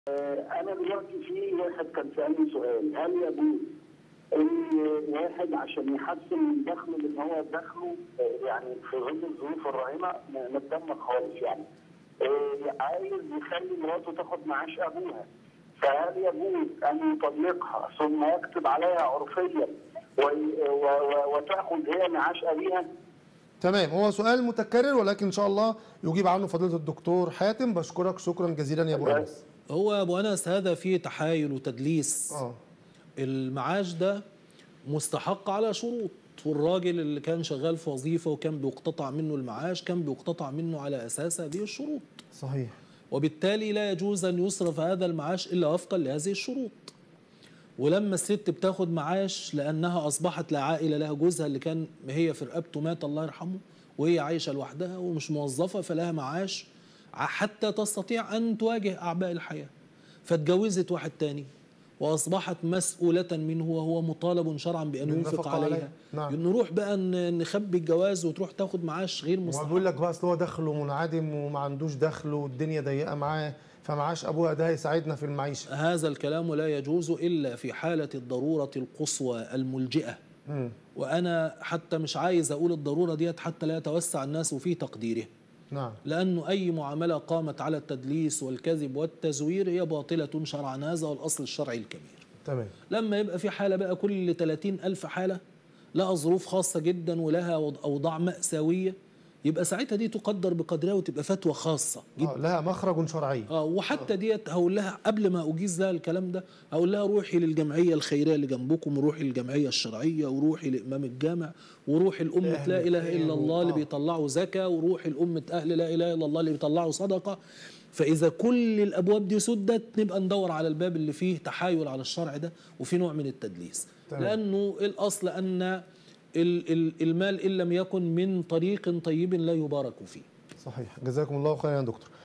انا دلوقتي في واحد كان سالني سؤال هل يجوز ان واحد عشان يحسن من دخله لان هو دخله آه، يعني في ظل الظروف الراهنه م- متدمر خالص يعني آه، عايز يخلي مراته تاخد معاش ابوها فهل يجوز ان يطلقها ثم يكتب عليها عرفيا وي- و- و- وتاخذ هي معاش ابيها؟ تمام هو سؤال متكرر ولكن ان شاء الله يجيب عنه فضيله الدكتور حاتم بشكرك شكرا جزيلا يا ابو انس هو ابو انس هذا فيه تحايل وتدليس اه المعاش ده مستحق على شروط والراجل اللي كان شغال في وظيفه وكان بيقتطع منه المعاش كان بيقتطع منه على اساس هذه الشروط صحيح وبالتالي لا يجوز ان يصرف هذا المعاش الا وفقا لهذه الشروط ولما الست بتاخد معاش لانها اصبحت لا عائله لها جوزها اللي كان هي في رقبته مات الله يرحمه وهي عايشه لوحدها ومش موظفه فلها معاش ع- حتى تستطيع ان تواجه اعباء الحياه فاتجوزت واحد تاني واصبحت مسؤوله منه وهو مطالب شرعا بان ينفق بالنفقة عليها عليها. نعم. نروح بقى ن- نخبي الجواز وتروح تاخد معاش غير هو مستحق بيقول لك بقى اصل هو دخله منعدم وما عندوش دخل والدنيا ضيقه معاه فمعاش ابوها ده هيساعدنا في المعيشه هذا الكلام لا يجوز الا في حاله الضروره القصوى الملجئه مم. وانا حتى مش عايز اقول الضروره ديت حتى لا يتوسع الناس في تقديره نعم لانه اي معامله قامت على التدليس والكذب والتزوير هي باطله شرعا هذا هو الاصل الشرعي الكبير تمام لما يبقى في حاله بقى كل 30 الف حاله لها ظروف خاصه جدا ولها وض- اوضاع ماساويه يبقى ساعتها دي تقدر بقدرها وتبقى فتوى خاصه جدا آه لها مخرج شرعي اه وحتى ديت هقول لها قبل ما اجيز لها الكلام ده هقول لها روحي للجمعيه الخيريه اللي جنبكم وروحي للجمعيه الشرعيه وروحي لامام الجامع وروحي لامه أهل لا اله الخير الا الله اللي آه. بيطلعوا زكاه وروحي لامه اهل لا اله الا الله اللي بيطلعوا صدقه فاذا كل الابواب دي سدت نبقى ندور على الباب اللي فيه تحايل على الشرع ده وفيه نوع من التدليس تمام. لانه الاصل ان ال- ال- المال ان لم يكن من طريق طيب لا يبارك فيه صحيح جزاكم الله خيرا يا دكتور